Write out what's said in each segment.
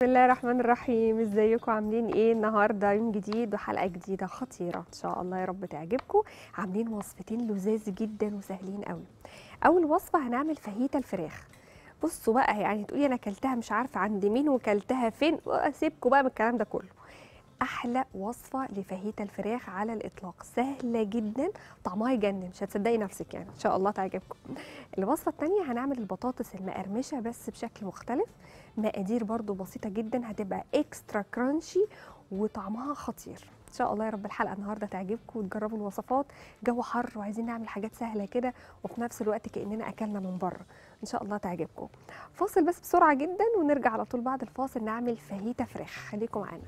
الله الرحمن الرحيم ازيكم عاملين ايه النهارده يوم جديد وحلقه جديده خطيره ان شاء الله يا رب تعجبكم عاملين وصفتين لذاذ جدا وسهلين قوي اول وصفه هنعمل فاهيتا الفراخ بصوا بقى يعني تقولي انا اكلتها مش عارفه عند مين وكلتها فين اسيبكم بقى من الكلام ده كله احلى وصفه لفاهيتا الفراخ على الاطلاق سهله جدا طعمها يجنن مش هتصدقي نفسك يعني ان شاء الله تعجبكم الوصفه الثانيه هنعمل البطاطس المقرمشه بس بشكل مختلف مقادير برضو بسيطه جدا هتبقى اكسترا كرانشي وطعمها خطير ان شاء الله يا رب الحلقه النهارده تعجبكم وتجربوا الوصفات جو حر وعايزين نعمل حاجات سهله كده وفي نفس الوقت كاننا اكلنا من بره ان شاء الله تعجبكم فاصل بس بسرعه جدا ونرجع على طول بعد الفاصل نعمل فاهيتا فراخ خليكم معانا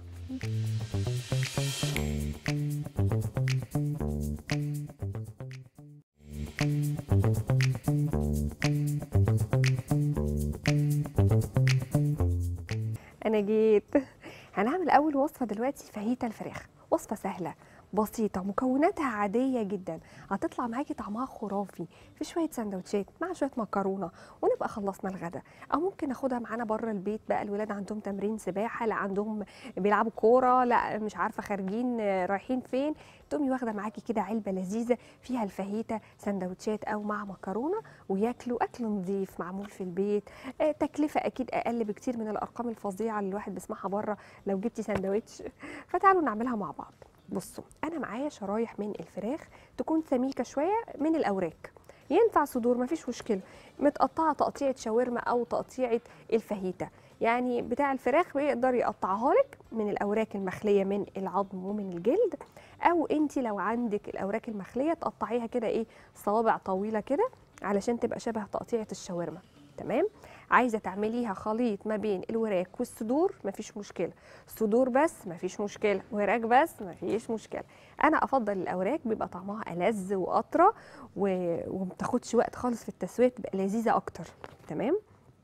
انا جيت هنعمل اول وصفه دلوقتي فاهيتا الفراخ وصفه سهله بسيطة مكوناتها عادية جدا هتطلع معاكي طعمها خرافي في شوية سندوتشات مع شوية مكرونة ونبقى خلصنا الغدا أو ممكن ناخدها معانا بره البيت بقى الولاد عندهم تمرين سباحة لا عندهم بيلعبوا كورة لا مش عارفة خارجين رايحين فين تقومي واخدة معاكي كده علبة لذيذة فيها الفاهيتا سندوتشات أو مع مكرونة وياكلوا أكل نظيف معمول في البيت آه، تكلفة أكيد أقل بكتير من الأرقام الفظيعة اللي الواحد بيسمعها بره لو جبتي سندوتش فتعالوا نعملها مع بعض بصوا انا معايا شرايح من الفراخ تكون سميكه شويه من الاوراق ينفع صدور مفيش مشكله متقطعه تقطيعه شاورما او تقطيعه الفاهيتا يعني بتاع الفراخ بيقدر يقطعها لك من الاوراق المخليه من العظم ومن الجلد او انت لو عندك الاوراق المخليه تقطعيها كده ايه صوابع طويله كده علشان تبقى شبه تقطيعه الشاورما تمام عايزه تعمليها خليط ما بين الوراك والصدور مفيش مشكله صدور بس مفيش مشكله وراك بس مفيش مشكله انا افضل الاوراق بيبقى طعمها ألذ واطرى و... ومتاخدش وقت خالص في التسويه تبقى لذيذه اكتر تمام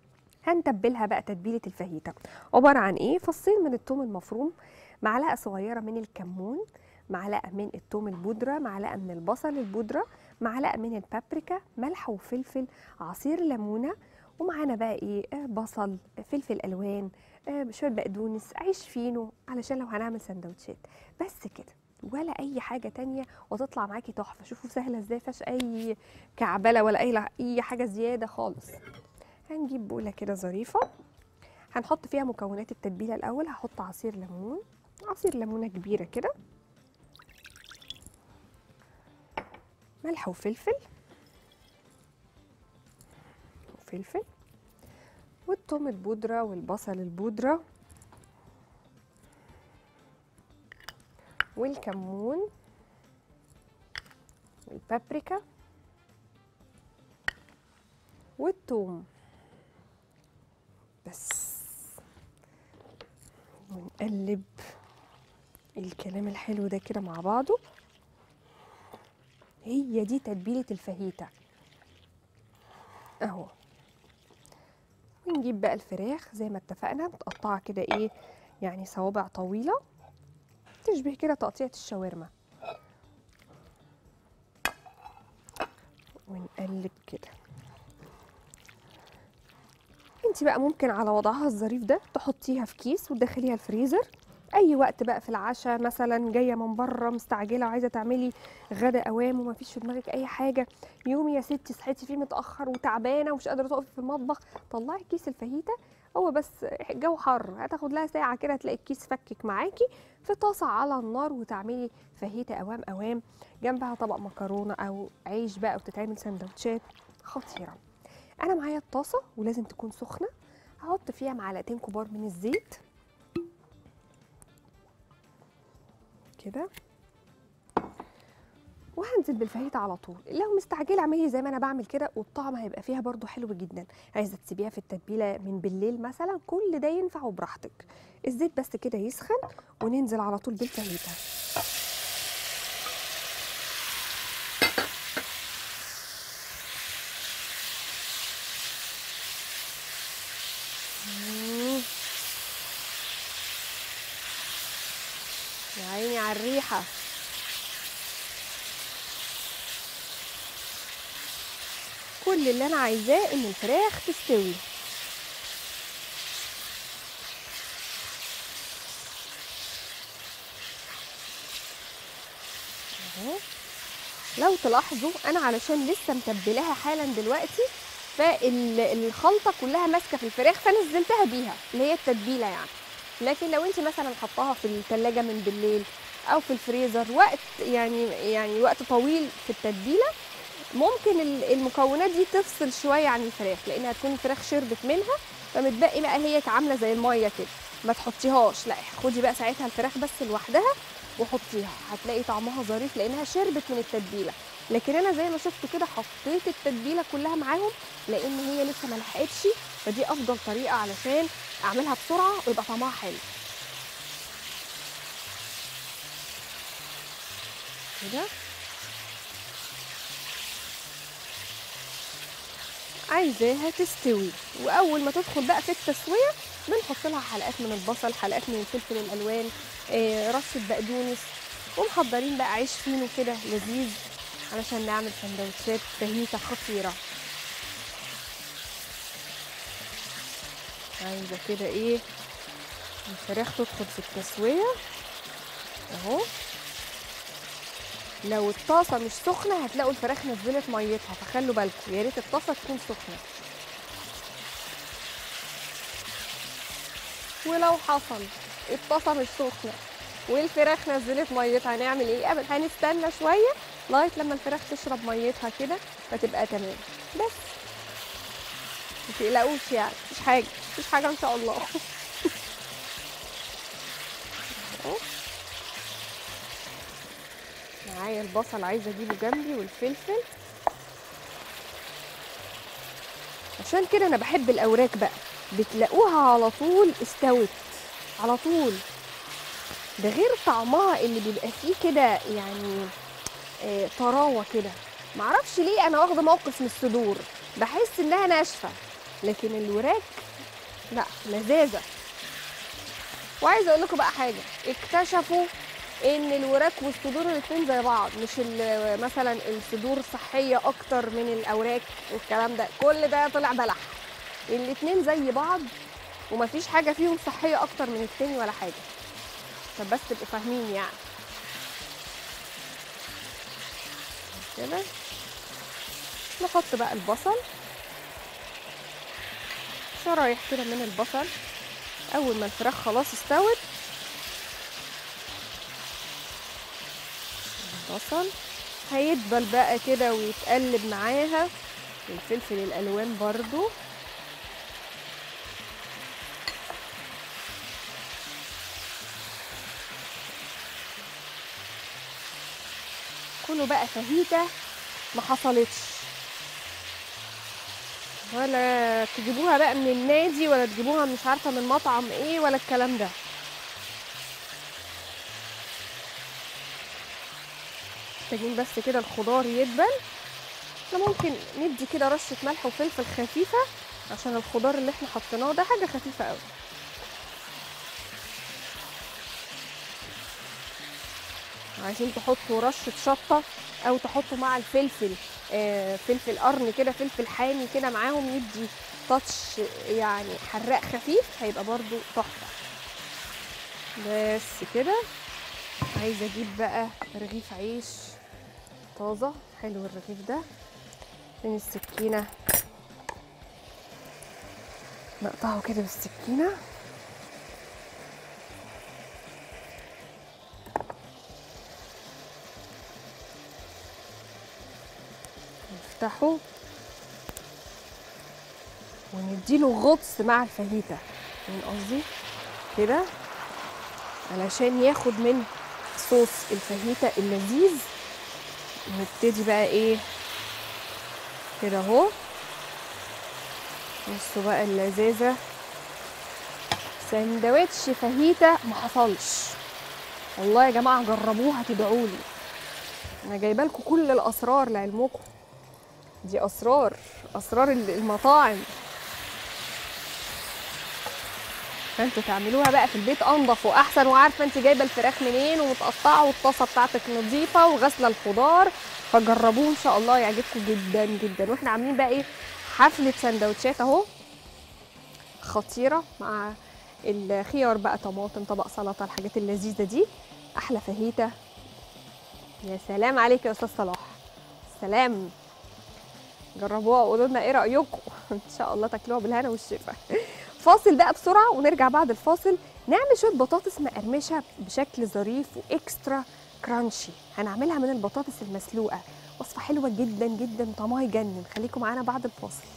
هنتبلها بقى تتبيله الفاهيتا عباره عن ايه فصين من الثوم المفروم معلقه صغيره من الكمون معلقه من الثوم البودره معلقه من البصل البودره معلقه من البابريكا ملح وفلفل عصير ليمونه ومعانا بقى ايه آه، بصل فلفل الوان آه، شويه بقدونس عيش فينو علشان لو هنعمل سندوتشات بس كده ولا اي حاجه تانية وتطلع معاكي تحفه شوفوا سهله ازاي فيهاش اي كعبله ولا اي اي حاجه زياده خالص هنجيب بوله كده ظريفه هنحط فيها مكونات التتبيله الاول هحط عصير ليمون عصير ليمونه كبيره كده ملح وفلفل وفلفل والثوم البودرة والبصل البودرة والكمون والبابريكا والثوم بس ونقلب الكلام الحلو ده كده مع بعضه هي دي تتبيلة الفاهيتا اهو ونجيب بقى الفراخ زي ما اتفقنا متقطعه كده ايه يعني صوابع طويله تشبه كده تقطيعه الشاورما ونقلب كده انت بقى ممكن على وضعها الظريف ده تحطيها في كيس وتدخليها الفريزر اي وقت بقى في العشاء مثلا جايه من بره مستعجله وعايزه تعملي غدا اوام ومفيش في دماغك اي حاجه يوم يا ستي صحيتي فيه متاخر وتعبانه ومش قادره تقفي في المطبخ طلعي كيس الفاهيتا هو بس الجو حر هتاخد لها ساعه كده تلاقي الكيس فكك معاكي في طاسه على النار وتعملي فاهيتا اوام اوام جنبها طبق مكرونه او عيش بقى وتتعمل سندوتشات خطيره انا معايا الطاسه ولازم تكون سخنه هحط فيها معلقتين كبار من الزيت كده وهنزل بالفاهيتا على طول لو مستعجله اعملي زي ما انا بعمل كده والطعم هيبقى فيها برضو حلو جدا عايزه تسيبيها في التتبيله من بالليل مثلا كل ده ينفع وبراحتك الزيت بس كده يسخن وننزل على طول بالفاهيتا مم. يا عيني على الريحه كل اللي انا عايزاه ان الفراخ تستوي اهو لو تلاحظوا انا علشان لسه متبلاها حالا دلوقتي فالخلطه كلها ماسكه في الفراخ فنزلتها بيها اللي هي التتبيله يعني لكن لو انت مثلا حطاها في الثلاجه من بالليل او في الفريزر وقت يعني يعني وقت طويل في التتبيله ممكن ال- المكونات دي تفصل شويه عن الفراخ لانها تكون الفراخ شربت منها فمتبقي بقى هي عامله زي الميه كده ما تحطيهاش لا خدي بقى ساعتها الفراخ بس لوحدها وحطيها هتلاقي طعمها ظريف لانها شربت من التتبيله لكن انا زي ما شفتوا كده حطيت التتبيله كلها معاهم لان هي لسه ما لحقتش فدي افضل طريقه علشان اعملها بسرعه ويبقى طعمها حلو كده عايزاها تستوي واول ما تدخل بقى في التسويه بنحط لها حلقات من البصل حلقات من الفلفل الالوان آه، رشه بقدونس ومحضرين بقى عيش فينو كده لذيذ علشان نعمل سندوتشات فاهيتا خطيره عايزه كده ايه الفراخ تدخل في التسويه اهو لو الطاسه مش سخنه هتلاقوا الفراخ نزلت ميتها فخلوا بالكم يا ريت الطاسه تكون سخنه ولو حصل الطاسه مش سخنه والفراخ نزلت ميتها هنعمل ايه قبل هنستنى شويه لغايه لما الفراخ تشرب ميتها كده فتبقى تمام بس ما تقلقوش يعني مفيش حاجه مفيش حاجه ان شاء الله أهو. معايا البصل عايزه اجيبه جنبي والفلفل عشان كده انا بحب الاوراق بقى بتلاقوها على طول استوت على طول ده غير طعمها اللي بيبقى فيه كده يعني آه، طراوه كده معرفش ليه انا واخده موقف من الصدور بحس انها ناشفه لكن الوراك لا لذاذه وعايزه اقول لكم بقى حاجه اكتشفوا ان الوراك والصدور الاتنين زي بعض مش ال- مثلا الصدور صحيه اكتر من الاوراق والكلام ده كل ده طلع بلح الاتنين زي بعض ومفيش حاجه فيهم صحيه اكتر من التاني ولا حاجه عشان بس تبقوا فاهمين يعني كده نحط بقى البصل شرايح كده من البصل اول ما الفراخ خلاص استوت البصل هيدبل بقى كده ويتقلب معاها الفلفل الالوان برضو كله بقى فاهيتا ما حصلتش ولا تجيبوها بقى من النادي ولا تجيبوها مش عارفه من مطعم ايه ولا الكلام ده محتاجين بس كده الخضار يدبل احنا ممكن ندي كده رشه ملح وفلفل خفيفه عشان الخضار اللي احنا حطيناه ده حاجه خفيفه قوي عايزين تحطوا رشه شطه او تحطوا مع الفلفل آه، فلفل قرن كده فلفل حامي كده معاهم يدي تاتش يعني حراق خفيف هيبقى برضو تحفه بس كده عايزه اجيب بقى رغيف عيش طازه حلو الرغيف ده فين السكينه نقطعه كده بالسكينه نفتحه ونديله غطس مع الفاهيتا فاهم قصدي كده علشان ياخد من صوص الفاهيتا اللذيذ نبتدي بقى ايه كده اهو بصوا بقى اللذاذه سندوتش فاهيتا ما حصلش والله يا جماعه جربوها تدعوا لي انا جايبه لكم كل الاسرار لعلمكم دي اسرار اسرار المطاعم فانتوا تعملوها بقى في البيت انضف واحسن وعارفه انت جايبه الفراخ منين ومتقطعه والطاسه بتاعتك نظيفه وغاسله الخضار فجربوه ان شاء الله يعجبكم جدا جدا واحنا عاملين بقى ايه حفله سندوتشات اهو خطيره مع الخيار بقى طماطم طبق سلطه الحاجات اللذيذه دي احلى فاهيتا يا سلام عليك يا استاذ صلاح سلام جربوها وقولوا لنا ايه رايكم ان شاء الله تاكلوها بالهنا والشفا فاصل بقى بسرعه ونرجع بعد الفاصل نعمل شويه بطاطس مقرمشه بشكل ظريف واكسترا كرانشي هنعملها من البطاطس المسلوقه وصفه حلوه جدا جدا طعمها يجنن خليكم معانا بعد الفاصل